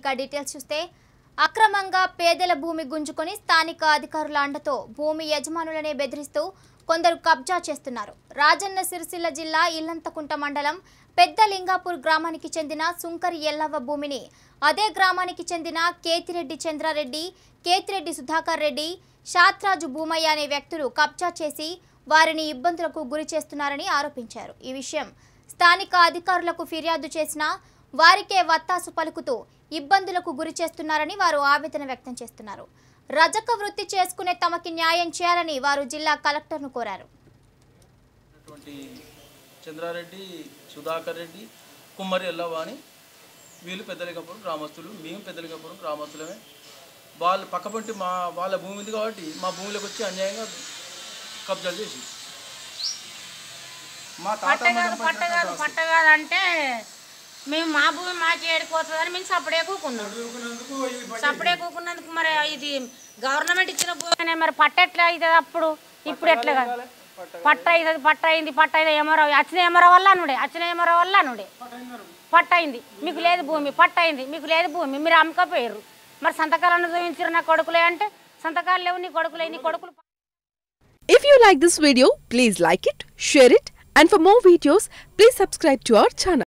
ఇక డీటెయిల్స్ చూస్తే అక్రమంగా పేదల భూమి గుంజుకొని స్థానిక అధికారుల అండతో భూమి యజమానులనే బెదిరిస్తూ కొందరు కబ్జా చేస్తున్నారు రాజన్న సిరిసిల్ల జిల్లా ఇల్లంతకుంట మండలం పెద్ద లింగాపూర్ గ్రామానికి చెందిన సుంకరి ఎల్లవ్వ భూమిని అదే గ్రామానికి చెందిన కేతిరెడ్డి చంద్రారెడ్డి కేతిరెడ్డి సుధాకర్ రెడ్డి శాత్రాజు భూమయ్య అనే వ్యక్తులు కబ్జా చేసి వారిని ఇబ్బందులకు గురి చేస్తున్నారని ఆరోపించారు ఈ విషయం స్థానిక అధికారులకు ఫిర్యాదు చేసినా వారికే వత్తాసు పలుకుతూ ఇబ్బందులకు గురి చేస్తున్నారని వారు ఆవేదన వ్యక్తం చేస్తున్నారు రజక వృత్తి చేసుకునే తమకి న్యాయం చేయాలని వారు జిల్లా కలెక్టర్ను కోరారు ఉన్నటువంటి చంద్రారెడ్డి సుధాకర్ రెడ్డి కుమ్మరి ఎల్లవాణి వీళ్ళు పెద్దలింగపురం గ్రామస్తులు మేము పెద్దలింగపురం గ్రామస్తులమే వాళ్ళు పక్కపంటి మా వాళ్ళ భూమి ఉంది కాబట్టి మా భూమిలోకి వచ్చి అన్యాయంగా కబ్జాలు చేసి మా తాత పట్టగాదు పట్టగాదు పట్టగాదు అంటే మేము మా భూమి మాకు ఏడుకోతుందని మేము సపడే కూకున్నాం సపడే కూకున్నందుకు మరి ఇది గవర్నమెంట్ ఇచ్చిన భూమి మరి పట్ట ఎట్లా అవుతుంది అప్పుడు ఇప్పుడు ఎట్లా కాదు పట్ట అవుతుంది పట్ట అయింది పట్ట అయింది ఏమరో వచ్చిన ఏమరో వల్ల అనుడే వచ్చిన ఏమరో వల్ల అనుడే పట్ట అయింది మీకు లేదు భూమి పట్ట అయింది మీకు లేదు భూమి మీరు అమ్మకపోయారు మరి సంతకాలను చూపించారు నా కొడుకులే అంటే సంతకాలు లేవు నీ కొడుకులే నీ కొడుకులు If you like this video, please like it, share it, and for more videos, please subscribe to our channel.